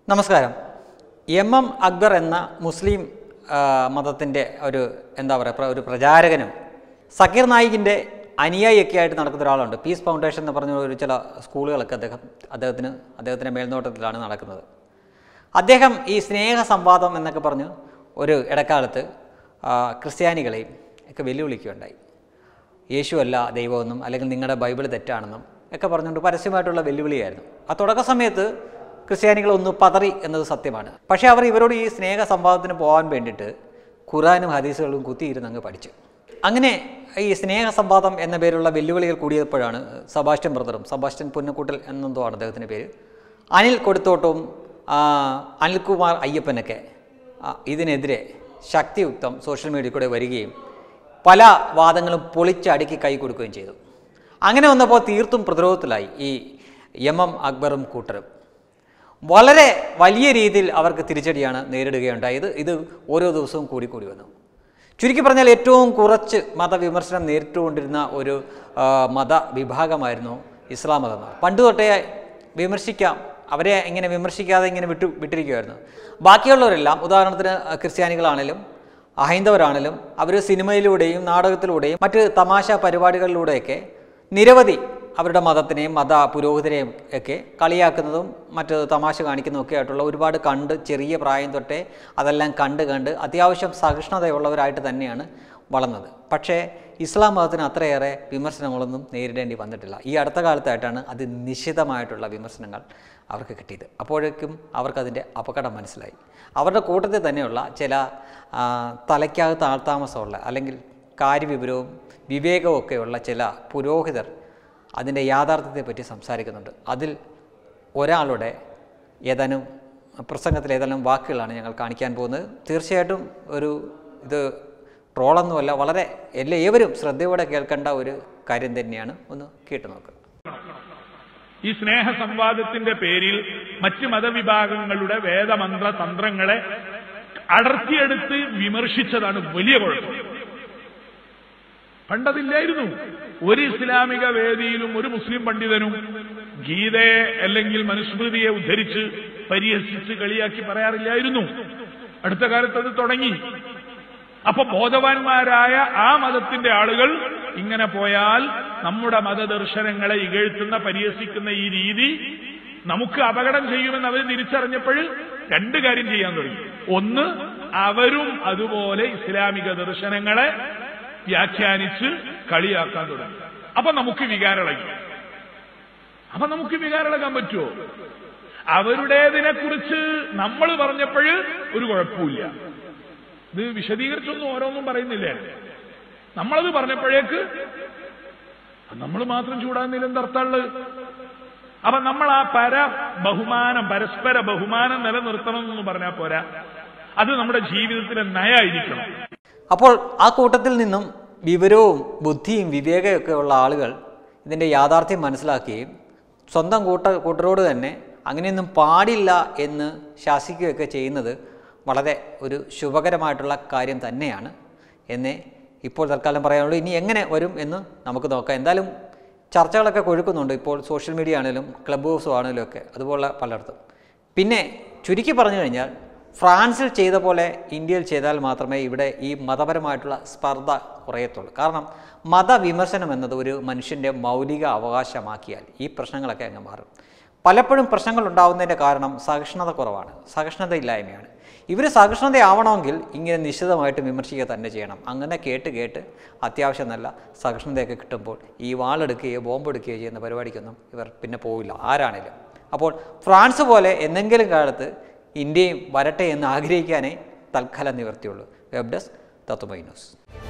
നമസ്കാരം M M Akbar എന്ന മുസ്ലിം മതത്തിൻ്റെ ഒരു എന്താ പറയുക പ്ര- ഒരു പ്രചാരകനും സക്കീർ നായികിൻ്റെ അനുയായിയൊക്കെ ആയിട്ട് നടക്കുന്ന ഒരാളുണ്ട് പീസ് ഫൗണ്ടേഷൻ എന്ന് പറഞ്ഞ ഒരു ചില സ്കൂളുകളൊക്കെ അദ്ദേഹം അദ്ദേഹത്തിന് അദ്ദേഹത്തിൻ്റെ മേൽനോട്ടത്തിലാണ് നടക്കുന്നത് അദ്ദേഹം ഈ സ്നേഹ സംവാദം എന്നൊക്കെ പറഞ്ഞ് ഒരു ഇടക്കാലത്ത് ആ, ക്രിസ്ത്യാനികളെയും ഒക്കെ വെല്ലുവിളിക്കുകയുണ്ടായി യേശു അല്ല ദൈവമെന്നും അല്ലെങ്കിൽ നിങ്ങളുടെ ബൈബിൾ തെറ്റാണെന്നും ഒക്കെ പറഞ്ഞുകൊണ്ട് പരസ്യമായിട്ടുള്ള വെല്ലുവിളിയായിരുന്നു ആ തുടക്ക സമയത്ത് ക്രിസ്ത്യാനികൾ ഒന്ന് പതറി എന്നത് സത്യമാണ് പക്ഷേ അവർ ഇവരോട് ഈ സ്നേഹ സംവാദത്തിന് പോകാൻ വേണ്ടിയിട്ട് ഖുറാനും ഹദീസുകളും കുത്തിയിരുന്ന് അങ്ങ് പഠിച്ചു അങ്ങനെ ഈ സ്നേഹ സംവാദം എന്ന പേരുള്ള വെല്ലുവിളികൾ കൂടിയപ്പോഴാണ് സബാസ്റ്റ്യൻ ബ്രദറും സബാസ്റ്റ്യൻ പുന്നക്കൂട്ടൽ എന്നെന്തോ ആണ് അദ്ദേഹത്തിൻ്റെ പേര് അനിൽ കൊടുത്തോട്ടവും ആ, അനിൽകുമാർ അയ്യപ്പനൊക്കെ ആ, ഇതിനെതിരെ ശക്തിയുക്തം സോഷ്യൽ മീഡിയയിൽ കൂടെ വരികയും പല വാദങ്ങളും പൊളിച്ചടുക്കി കൈ കൊടുക്കുകയും ചെയ്തു അങ്ങനെ വന്നപ്പോൾ തീർത്തും പ്രതിരോധത്തിലായി ഈ എം എം അക്ബറും കൂട്ടരും വളരെ വലിയ രീതിയിൽ അവർക്ക് തിരിച്ചടിയാണ് നേരിടുകയുണ്ടായത് ഇത് ഓരോ ദിവസവും കൂടി കൂടി വന്നു ചുരുക്കി പറഞ്ഞാൽ ഏറ്റവും കുറച്ച് മതവിമർശനം നേരിട്ടുകൊണ്ടിരുന്ന ഒരു ആ, മതവിഭാഗമായിരുന്നു ഇസ്ലാം മതം പണ്ട് തൊട്ടേ വിമർശിക്കാം അവരെ ഇങ്ങനെ വിമർശിക്കാതെ ഇങ്ങനെ വിട്ടു വിട്ടിരിക്കുമായിരുന്നു ബാക്കിയുള്ളവരെല്ലാം ഉദാഹരണത്തിന് ക്രിസ്ത്യാനികളാണേലും ഹൈന്ദവരാണേലും അവർ സിനിമയിലൂടെയും നാടകത്തിലൂടെയും മറ്റ് തമാശ പരിപാടികളിലൂടെയൊക്കെ നിരവധി അവരുടെ മതത്തിനെയും മത പുരോഹിതരെയും ഒക്കെ കളിയാക്കുന്നതും മറ്റ് തമാശ കാണിക്കുന്നതും ഒക്കെ ആയിട്ടുള്ള ഒരുപാട് കണ്ട് ചെറിയ പ്രായം തൊട്ടേ അതെല്ലാം കണ്ട് കണ്ട് അത്യാവശ്യം സഹിഷ്ണുതയുള്ളവരായിട്ട് തന്നെയാണ് വളർന്നത് പക്ഷേ ഇസ്ലാം മതത്തിന് അത്രയേറെ വിമർശനങ്ങളൊന്നും നേരിടേണ്ടി വന്നിട്ടില്ല ഈ അടുത്ത കാലത്തായിട്ടാണ് അത് നിശ്ചിതമായിട്ടുള്ള വിമർശനങ്ങൾ അവർക്ക് കിട്ടിയത് അപ്പോഴേക്കും അവർക്കതിൻ്റെ അപകടം മനസ്സിലായി അവരുടെ കൂട്ടത്തിൽ തന്നെയുള്ള ചില ആ, തലയ്ക്കകത്ത് ആൾതാമസമുള്ള അല്ലെങ്കിൽ കാര്യവിവരവും വിവേകവും ഒക്കെയുള്ള ചില പുരോഹിതർ അതിൻ്റെ യാഥാർത്ഥ്യത്തെപ്പറ്റി സംസാരിക്കുന്നുണ്ട് അതിൽ ഒരാളുടെ ഏതാനും പ്രസംഗത്തിൽ ഏതാനും വാക്കുകളാണ് ഞങ്ങൾ കാണിക്കാൻ പോകുന്നത് തീർച്ചയായിട്ടും ഒരു ഇത് ട്രോളൊന്നുമല്ല വളരെ എല്ലാ ഏവരും ശ്രദ്ധയോടെ കേൾക്കേണ്ട ഒരു കാര്യം തന്നെയാണ് ഒന്ന് കേട്ടു നോക്കുക ഈ സ്നേഹ സംവാദത്തിന്റെ പേരിൽ മറ്റ് മതവിഭാഗങ്ങളുടെ വേദമന്ത്ര തന്ത്രങ്ങളെ അടർത്തിയെടുത്ത് വിമർശിച്ചതാണ് വലിയ കുഴപ്പം പണ്ടതില്ലായിരുന്നു ഒരു ഇസ്ലാമിക വേദിയിലും ഒരു മുസ്ലിം പണ്ഡിതനും ഗീതയെ അല്ലെങ്കിൽ മനുസ്മൃതിയെ ഉദ്ധരിച്ച് പരിഹസിച്ച് കളിയാക്കി പറയാറില്ലായിരുന്നു അടുത്ത കാലത്ത് അത് തുടങ്ങി അപ്പൊ ബോധവാന്മാരായ ആ മതത്തിന്റെ ആളുകൾ ഇങ്ങനെ പോയാൽ നമ്മുടെ മതദർശനങ്ങളെ ഇകഴ്ത്തുന്ന പരിഹസിക്കുന്ന ഈ രീതി നമുക്ക് അപകടം ചെയ്യുമെന്ന് അവർ തിരിച്ചറിഞ്ഞപ്പോൾ രണ്ട് കാര്യം ചെയ്യാൻ തുടങ്ങി ഒന്ന് അവരും അതുപോലെ ഇസ്ലാമിക ദർശനങ്ങളെ വ്യാഖ്യാനിച്ച് കളിയാക്കാൻ തുടങ്ങി അപ്പൊ നമുക്ക് വികാരളകി അപ്പൊ നമുക്ക് വികാരളകാൻ പറ്റുമോ അവരുടേതിനെ കുറിച്ച് നമ്മൾ പറഞ്ഞപ്പോൾ ഒരു കുഴപ്പമില്ല ഇത് വിശദീകരിച്ചൊന്നും ഓരോന്നും പറയുന്നില്ലേ നമ്മളത് പറഞ്ഞപ്പോഴേക്ക് നമ്മൾ മാത്രം ചൂടാകുന്നതിൽ എന്തർത്ഥമുള്ളത് അപ്പൊ നമ്മൾ ആ പര ബഹുമാനം പരസ്പര ബഹുമാനം നിലനിർത്തണം എന്ന് പറഞ്ഞാൽ പോരാ അത് നമ്മുടെ ജീവിതത്തിലെ നയായിരിക്കണം അപ്പോൾ ആ കൂട്ടത്തിൽ നിന്നും വിവരവും ബുദ്ധിയും വിവേകവും ഒക്കെ ഉള്ള ആളുകൾ ഇതിൻ്റെ യാഥാർത്ഥ്യം മനസ്സിലാക്കുകയും സ്വന്തം കൂട്ട കൂട്ടരോട് തന്നെ അങ്ങനെയൊന്നും പാടില്ല എന്ന് ശാസിക്കുകയൊക്കെ ചെയ്യുന്നത് വളരെ ഒരു ശുഭകരമായിട്ടുള്ള കാര്യം തന്നെയാണ് എന്നേ ഇപ്പോൾ തൽക്കാലം പറയാനുള്ളൂ ഇനി എങ്ങനെ വരും എന്ന് നമുക്ക് നോക്കാം എന്തായാലും ചർച്ചകളൊക്കെ കൊഴുക്കുന്നുണ്ട് ഇപ്പോൾ സോഷ്യൽ മീഡിയ ആണെങ്കിലും ക്ലബ് ഹൗസും ആണെങ്കിലും ഒക്കെ അതുപോലെ പലയിടത്തും പിന്നെ ചുരുക്കി പറഞ്ഞു കഴിഞ്ഞാൽ ഫ്രാൻസിൽ ചെയ്ത പോലെ ഇന്ത്യയിൽ ചെയ്താൽ മാത്രമേ ഇവിടെ ഈ മതപരമായിട്ടുള്ള സ്പർദ്ധ കുറയത്തുള്ളൂ കാരണം മതവിമർശനം എന്നത് ഒരു മനുഷ്യൻ്റെ മൗലിക അവകാശമാക്കിയാൽ ഈ പ്രശ്നങ്ങളൊക്കെ അങ്ങ് മാറും പലപ്പോഴും പ്രശ്നങ്ങൾ ഉണ്ടാകുന്നതിൻ്റെ കാരണം സഹിഷ്ണുത കുറവാണ് സഹിഷ്ണുതയില്ലായ്മയാണ് ഇവർ സഹിഷ്ണുതയാവണമെങ്കിൽ ഇങ്ങനെ നിശ്ചിതമായിട്ട് വിമർശിക്കുക തന്നെ ചെയ്യണം അങ്ങനെ കേട്ട് കേട്ട് അത്യാവശ്യം നല്ല സഹിഷ്ണുതയൊക്കെ കിട്ടുമ്പോൾ ഈ വാളെടുക്കുകയോ ബോംബെടുക്കുകയോ ചെയ്യുന്ന പരിപാടിക്കൊന്നും ഇവർ പിന്നെ പോവില്ല ആരാണേലും അപ്പോൾ ഫ്രാൻസ് പോലെ എന്തെങ്കിലും കാലത്ത് ഇന്ത്യയും വരട്ടെ എന്ന് ആഗ്രഹിക്കാനേ തൽക്കാലം നിവർത്തിയുള്ളൂ വെബ് ഡെസ്ക് തത്വമൈ ന്യൂസ്